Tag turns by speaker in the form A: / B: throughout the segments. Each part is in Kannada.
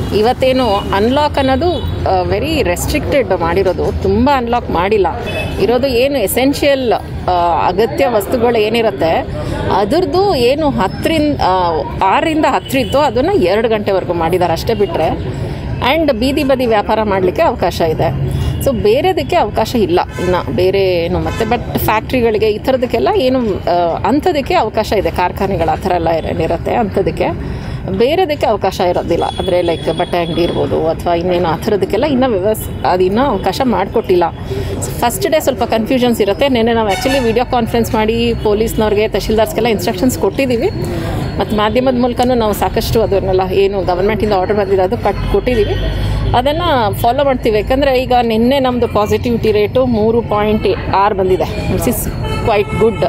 A: ಇವತ್ತೇನು ಅನ್ಲಾಕ್ ಅನ್ನೋದು ವೆರಿ ರೆಸ್ಟ್ರಿಕ್ಟೆಡ್ ಮಾಡಿರೋದು ತುಂಬ ಅನ್ಲಾಕ್ ಮಾಡಿಲ್ಲ ಇರೋದು ಏನು ಎಸೆನ್ಷಿಯಲ್ ಅಗತ್ಯ ವಸ್ತುಗಳು ಏನಿರುತ್ತೆ ಅದ್ರದ್ದು ಏನು ಹತ್ತರಿಂದ ಆರರಿಂದ ಹತ್ತರಿತ್ತು ಅದನ್ನು ಎರಡು ಗಂಟೆವರೆಗೂ ಮಾಡಿದ್ದಾರೆ ಅಷ್ಟೇ ಬಿಟ್ಟರೆ ಆ್ಯಂಡ್ ಬೀದಿ ಬದಿ ವ್ಯಾಪಾರ ಮಾಡಲಿಕ್ಕೆ ಅವಕಾಶ ಇದೆ ಸೊ ಬೇರೆದಕ್ಕೆ ಅವಕಾಶ ಇಲ್ಲ ಇನ್ನು ಬೇರೆ ಏನು ಮತ್ತು ಬಟ್ ಫ್ಯಾಕ್ಟ್ರಿಗಳಿಗೆ ಈ ಥರದಕ್ಕೆಲ್ಲ ಏನು ಆ, ಅಂಥದಕ್ಕೆ ಅವಕಾಶ ಇದೆ ಕಾರ್ಖಾನೆಗಳು ಆ ಥರ ಎಲ್ಲ ಏನಿರುತ್ತೆ ಅಂಥದಕ್ಕೆ ಬೇರೆದಕ್ಕೆ ಅವಕಾಶ ಇರೋದಿಲ್ಲ ಅಂದರೆ ಲೈಕ್ ಬಟ್ಟೆ ಅಂಗಡಿ ಇರ್ಬೋದು ಅಥವಾ ಇನ್ನೇನು ಆ ಥರದಕ್ಕೆಲ್ಲ ಇನ್ನೂ ವ್ಯವಸ್ ಅದು ಇನ್ನೂ ಅವಕಾಶ ಮಾಡಿಕೊಟ್ಟಿಲ್ಲ ಫಸ್ಟ್ ಡೇ ಸ್ವಲ್ಪ ಕನ್ಫ್ಯೂಷನ್ಸ್ ಇರುತ್ತೆ ನೆನ್ನೆ ನಾವು ಆ್ಯಕ್ಚುಲಿ ವಿಡಿಯೋ ಕಾನ್ಫರೆನ್ಸ್ ಮಾಡಿ ಪೊಲೀಸ್ನವ್ರಿಗೆ ತಹಶೀಲ್ದಾರ್ಸ್ಗೆಲ್ಲ ಇನ್ಸ್ಟ್ರಕ್ಷನ್ಸ್ ಕೊಟ್ಟಿದ್ದೀವಿ ಮತ್ತು ಮಾಧ್ಯಮದ ಮೂಲಕನೂ ನಾವು ಸಾಕಷ್ಟು ಅದನ್ನೆಲ್ಲ ಏನು ಗವರ್ಮೆಂಟಿಂದ ಆರ್ಡರ್ ಬಂದಿದೆ ಅದು ಕಟ್ ಕೊಟ್ಟಿದ್ದೀವಿ ಅದನ್ನು ಫಾಲೋ ಮಾಡ್ತೀವಿ ಯಾಕಂದರೆ ಈಗ ನಿನ್ನೆ ನಮ್ಮದು ಪಾಸಿಟಿವಿಟಿ ರೇಟು ಮೂರು ಪಾಯಿಂಟ್ ಆರು ಬಂದಿದೆ ವಿಚ್ ಇಸ್ ಕ್ವೈಟ್ ಗುಡ್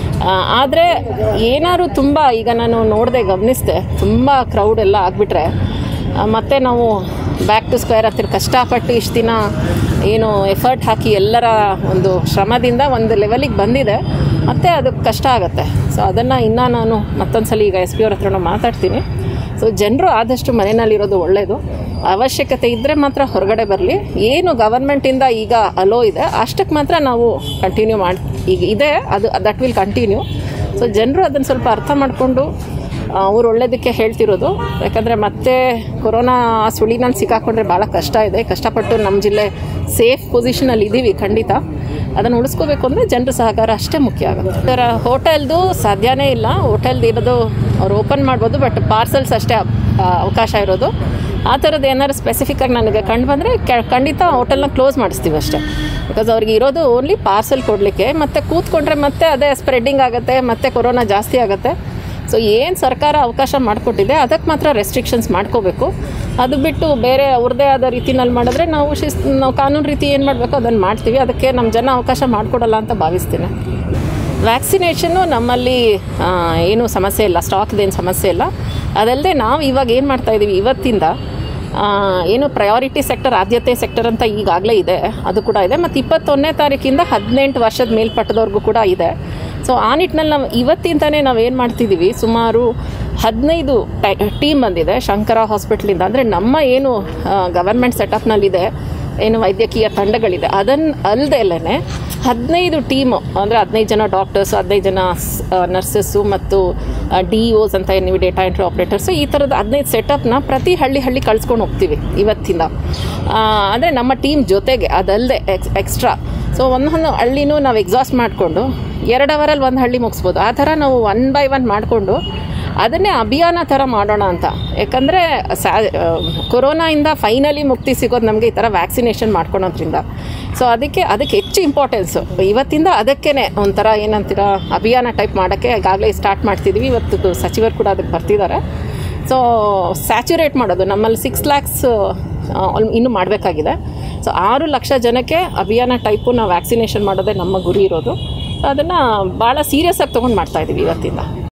A: ಆದರೆ ಏನಾದ್ರು ತುಂಬ ಈಗ ನಾನು ನೋಡಿದೆ ಗಮನಿಸಿದೆ ತುಂಬ ಕ್ರೌಡ್ ಎಲ್ಲ ಆಗಿಬಿಟ್ರೆ ಮತ್ತು ನಾವು ಬ್ಯಾಕ್ ಟು ಸ್ಕ್ವೇರ್ ಹತ್ತಿರ ಕಷ್ಟಪಟ್ಟು ಇಷ್ಟು ದಿನ ಏನು ಎಫರ್ಟ್ ಹಾಕಿ ಎಲ್ಲರ ಒಂದು ಶ್ರಮದಿಂದ ಒಂದು ಲೆವೆಲಿಗೆ ಬಂದಿದೆ ಮತ್ತು ಅದು ಕಷ್ಟ ಆಗುತ್ತೆ ಸೊ ಅದನ್ನು ಇನ್ನೂ ನಾನು ಮತ್ತೊಂದು ಸಲ ಈಗ ಎಸ್ ಪಿ ಅವ್ರ ಹತ್ರನೂ ಮಾತಾಡ್ತೀನಿ ಸೊ ಜನರು ಆದಷ್ಟು ಮನೆಯಲ್ಲಿರೋದು ಒಳ್ಳೆಯದು ಅವಶ್ಯಕತೆ ಇದ್ದರೆ ಮಾತ್ರ ಹೊರಗಡೆ ಬರಲಿ ಏನು ಗವರ್ಮೆಂಟಿಂದ ಈಗ ಅಲೋ ಇದೆ ಅಷ್ಟಕ್ಕೆ ಮಾತ್ರ ನಾವು ಕಂಟಿನ್ಯೂ ಮಾಡಿ ಈಗ ಇದೆ ಅದು ದಟ್ ವಿಲ್ ಕಂಟಿನ್ಯೂ ಸೊ ಜನರು ಅದನ್ನು ಸ್ವಲ್ಪ ಅರ್ಥ ಮಾಡಿಕೊಂಡು ಅವ್ರು ಒಳ್ಳೇದಕ್ಕೆ ಹೇಳ್ತಿರೋದು ಯಾಕಂದರೆ ಮತ್ತೆ ಕೊರೋನಾ ಸುಳಿನಲ್ಲಿ ಸಿಕ್ಕಾಕೊಂಡ್ರೆ ಭಾಳ ಕಷ್ಟ ಇದೆ ಕಷ್ಟಪಟ್ಟು ನಮ್ಮ ಜಿಲ್ಲೆ ಸೇಫ್ ಪೊಸಿಷನಲ್ಲಿ ಇದ್ದೀವಿ ಖಂಡಿತ ಅದನ್ನು ಉಳಿಸ್ಕೋಬೇಕು ಅಂದರೆ ಜನರ ಸಹಕಾರ ಅಷ್ಟೇ ಮುಖ್ಯ ಆಗುತ್ತೆ ಇದರ ಹೋಟೆಲ್ದು ಸಾಧ್ಯನೇ ಇಲ್ಲ ಹೋಟೆಲ್ದು ಇರೋದು ಅವ್ರು ಓಪನ್ ಮಾಡ್ಬೋದು ಬಟ್ ಪಾರ್ಸಲ್ಸ್ ಅಷ್ಟೇ ಆ, ಅವಕಾಶ ಇರೋದು ಆ ಥರದ್ದು ಏನಾದ್ರು ಸ್ಪೆಸಿಫಿಕ್ಕಾಗಿ ನನಗೆ ಕಂಡು ಬಂದರೆ ಖಂಡಿತ ಹೋಟೆಲ್ನ ಕ್ಲೋಸ್ ಮಾಡಿಸ್ತೀವಿ ಅಷ್ಟೇ ಬಿಕಾಸ್ ಅವ್ರಿಗೆ ಇರೋದು ಓನ್ಲಿ ಪಾರ್ಸಲ್ ಕೊಡಲಿಕ್ಕೆ ಮತ್ತು ಕೂತ್ಕೊಂಡ್ರೆ ಮತ್ತೆ ಅದೇ ಸ್ಪ್ರೆಡ್ಡಿಂಗ್ ಆಗುತ್ತೆ ಮತ್ತು ಕೊರೋನಾ ಜಾಸ್ತಿ ಆಗುತ್ತೆ ಸೊ ಏನು ಸರ್ಕಾರ ಅವಕಾಶ ಮಾಡಿಕೊಟ್ಟಿದೆ ಅದಕ್ಕೆ ಮಾತ್ರ ರೆಸ್ಟ್ರಿಕ್ಷನ್ಸ್ ಮಾಡ್ಕೋಬೇಕು ಅದು ಬಿಟ್ಟು ಬೇರೆ ಅವ್ರದ್ದೇ ಆದ ರೀತಿನಲ್ಲಿ ಮಾಡಿದ್ರೆ ನಾವು ಶಿಸ್ ನಾವು ಕಾನೂನು ರೀತಿ ಏನು ಮಾಡಬೇಕು ಅದನ್ನು ಮಾಡ್ತೀವಿ ಅದಕ್ಕೆ ನಮ್ಮ ಜನ ಅವಕಾಶ ಮಾಡಿಕೊಡಲ್ಲ ಅಂತ ಭಾವಿಸ್ತೀನಿ ವ್ಯಾಕ್ಸಿನೇಷನ್ನು ನಮ್ಮಲ್ಲಿ ಆ, ಏನೂ ಸಮಸ್ಯೆ ಇಲ್ಲ ಸ್ಟಾಕ್ದೇನು ಸಮಸ್ಯೆ ಇಲ್ಲ ಅದಲ್ಲದೆ ನಾವು ಇವಾಗ ಏನು ಮಾಡ್ತಾಯಿದ್ದೀವಿ ಇವತ್ತಿಂದ ಆ, ಏನು ಪ್ರಯಾರಿಟಿ ಸೆಕ್ಟರ್ ಆದ್ಯತೆ ಸೆಕ್ಟರ್ ಅಂತ ಈಗಾಗಲೇ ಇದೆ ಅದು ಕೂಡ ಇದೆ ಮತ್ತು ಇಪ್ಪತ್ತೊಂದನೇ ತಾರೀಕಿಂದ ಹದಿನೆಂಟು ವರ್ಷದ ಮೇಲ್ಪಟ್ಟದವ್ರಿಗೂ ಕೂಡ ಇದೆ ಸೊ ಆ ನಿಟ್ಟಿನಲ್ಲಿ ನಾವು ಇವತ್ತಿಂದನೇ ನಾವು ಏನು ಮಾಡ್ತಿದ್ದೀವಿ ಸುಮಾರು ಹದಿನೈದು ಟೈ ಟೀಮ್ ಬಂದಿದೆ ಶಂಕರ ಹಾಸ್ಪಿಟ್ಲಿಂದ ಅಂದರೆ ನಮ್ಮ ಏನು ಗವರ್ಮೆಂಟ್ ಸೆಟಪ್ನಲ್ಲಿದೆ ಏನು ವೈದ್ಯಕೀಯ ತಂಡಗಳಿದೆ ಅದನ್ನು ಅಲ್ಲದೆ ಹದಿನೈದು ಟೀಮು ಅಂದರೆ ಹದಿನೈದು ಜನ ಡಾಕ್ಟರ್ಸು ಹದಿನೈದು ಜನ ನರ್ಸಸ್ಸು ಮತ್ತು ಡಿ ಒಸ್ ಅಂತ ನೀವು ಡೇಟಾ ಎಂಟ್ರಿ ಆಪ್ರೇಟರ್ಸು ಈ ಥರದ ಹದಿನೈದು ಸೆಟಪ್ನ ಪ್ರತಿ ಹಳ್ಳಿ ಹಳ್ಳಿ ಕಳ್ಸ್ಕೊಂಡು ಹೋಗ್ತೀವಿ ಇವತ್ತಿಂದ ಅಂದರೆ ನಮ್ಮ ಟೀಮ್ ಜೊತೆಗೆ ಅದಲ್ಲದೆ ಎಕ್ಸ್ ಎಕ್ಸ್ಟ್ರಾ ಸೊ ಒಂದೊಂದು ಹಳ್ಳಿನೂ ನಾವು ಎಕ್ಸಾಸ್ಟ್ ಮಾಡಿಕೊಂಡು ಎರಡು ಅವರಲ್ಲಿ ಒಂದು ಹಳ್ಳಿ ಮುಗಿಸ್ಬೋದು ಆ ಥರ ನಾವು ಒನ್ ಬೈ ಒನ್ ಮಾಡಿಕೊಂಡು ಅದನ್ನೇ ಅಭಿಯಾನ ಥರ ಮಾಡೋಣ ಅಂತ ಯಾಕಂದರೆ ಸ್ಯಾ ಕೊರೋನಾಯಿಂದ ಫೈನಲಿ ಮುಕ್ತಿ ಸಿಗೋದು ನಮಗೆ ಈ ಥರ ವ್ಯಾಕ್ಸಿನೇಷನ್ ಮಾಡ್ಕೊಳೋದ್ರಿಂದ ಸೊ ಅದಕ್ಕೆ ಅದಕ್ಕೆ ಹೆಚ್ಚು ಇಂಪಾರ್ಟೆನ್ಸು ಇವತ್ತಿಂದ ಅದಕ್ಕೇ ಒಂಥರ ಏನಂತೀರ ಅಭಿಯಾನ ಟೈಪ್ ಮಾಡೋಕ್ಕೆ ಈಗಾಗಲೇ ಸ್ಟಾರ್ಟ್ ಮಾಡ್ತಿದ್ವಿ ಇವತ್ತು ಸಚಿವರು ಕೂಡ ಅದಕ್ಕೆ ಬರ್ತಿದ್ದಾರೆ ಸೊ ಸ್ಯಾಚುರೇಟ್ ಮಾಡೋದು ನಮ್ಮಲ್ಲಿ ಸಿಕ್ಸ್ ಲ್ಯಾಕ್ಸ್ ಇನ್ನೂ ಮಾಡಬೇಕಾಗಿದೆ ಸೊ ಆರು ಲಕ್ಷ ಜನಕ್ಕೆ ಅಭಿಯಾನ ಟೈಪು ನಾವು ವ್ಯಾಕ್ಸಿನೇಷನ್ ಮಾಡೋದೇ ನಮ್ಮ ಗುರಿ ಇರೋದು ಅದನ್ನು ಭಾಳ ಸೀರಿಯಸ್ ಆಗಿ ತೊಗೊಂಡು ಮಾಡ್ತಾಯಿದ್ದೀವಿ ಇವತ್ತಿಂದ